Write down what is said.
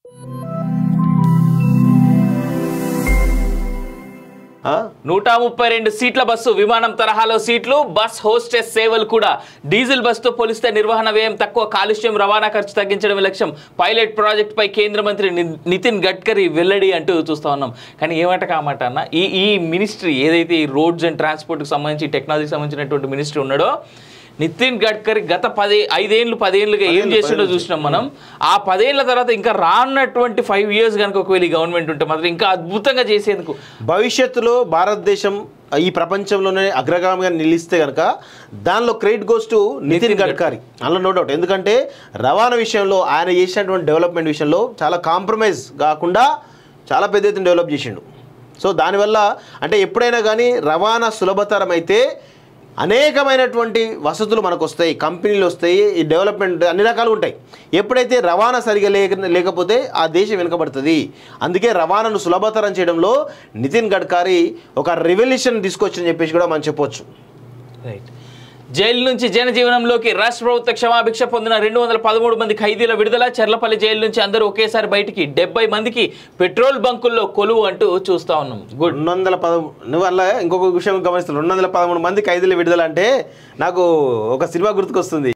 ఆ? నూట ముప్పై రెండు సీట్ల బస్సు విమానం తరహాలో సీట్లు బస్ హోస్టెస్ సేవలు కూడా డీజిల్ బస్సుతో పోలిస్తే నిర్వహణ వ్యయం తక్కువ కాలుష్యం రవాణా ఖర్చు తగ్గించడం లక్ష్యం పైలట్ ప్రాజెక్ట్ పై కేంద్ర మంత్రి ని- నితిన్ గడ్కరీ వెల్లడి అంటూ చూస్తా ఉన్నాం కానీ ఏమాట కామాట అన్న ఈ ఈ మినిస్ట్రీ ఏదైతే ఈ రోడ్స్ అండ్ ట్రాన్స్పోర్ట్కి సంబంధించి టెక్నాలజీకి సంబంధించినటువంటి మినిస్ట్రీ ఉన్నాడో నితిన్ గడ్కరీ గత పది ఐదేళ్ళు పదేళ్ళుగా ఏం పదేళ్ళు, చేసిండో పదేళ్ళు. చూసినాం మనం ఆ పదేళ్ల తర్వాత ఇంకా రానున్నటువంటి ఫైవ్ ఇయర్స్ కనుక ఒకవేళ ఈ గవర్నమెంట్ ఉంటే మాత్రం ఇంకా అద్భుతంగా చేసేందుకు భవిష్యత్తులో భారతదేశం ఈ ప్రపంచంలోనే అగ్రగామిగా నిలిస్తే కనుక దానిలో credit goes to Nitin Gadkari అందులో నో డౌట్ ఎందుకంటే రవాణా విషయంలో ఆయన చేసినటువంటి డెవలప్మెంట్ విషయంలో చాలా కాంప్రమైజ్ కాకుండా చాలా పెద్ద ఎత్తున డెవలప్ చేసిండు సో దానివల్ల అంటే ఎప్పుడైనా కానీ రవాణా సులభతరం అయితే అనేకమైనటువంటి వసతులు మనకు వస్తాయి కంపెనీలు వస్తాయి ఈ డెవలప్మెంట్ అన్ని రకాలు ఉంటాయి ఎప్పుడైతే రవాణా సరిగా లేక లేకపోతే ఆ దేశం వెనుకబడుతుంది అందుకే రవాణాను సులభతరం చేయడంలో నితిన్ గడ్కరీ ఒక రెవల్యూషన్ తీసుకొచ్చని చెప్పేసి కూడా మనం చెప్పొచ్చు రైట్ జైలు నుంచి జనజీవనంలోకి రాష్ట్ర ప్రభుత్వ క్షమాభిక్ష పొందిన రెండు వందల పదమూడు మంది ఖైదీల విడుదల చెర్లపల్లి జైలు నుంచి అందరూ ఒకేసారి బయటికి డెబ్బై మందికి పెట్రోల్ బంకుల్లో కొలువు అంటూ చూస్తా ఉన్నాం గుడ్ రెండు వందల పదమూడు నువ్వు అలా ఇంకొక విషయం గమనిస్తాను రెండు వందల పదమూడు మంది ఖైదీలు విడుదల అంటే నాకు ఒక సినిమా గుర్తుకొస్తుంది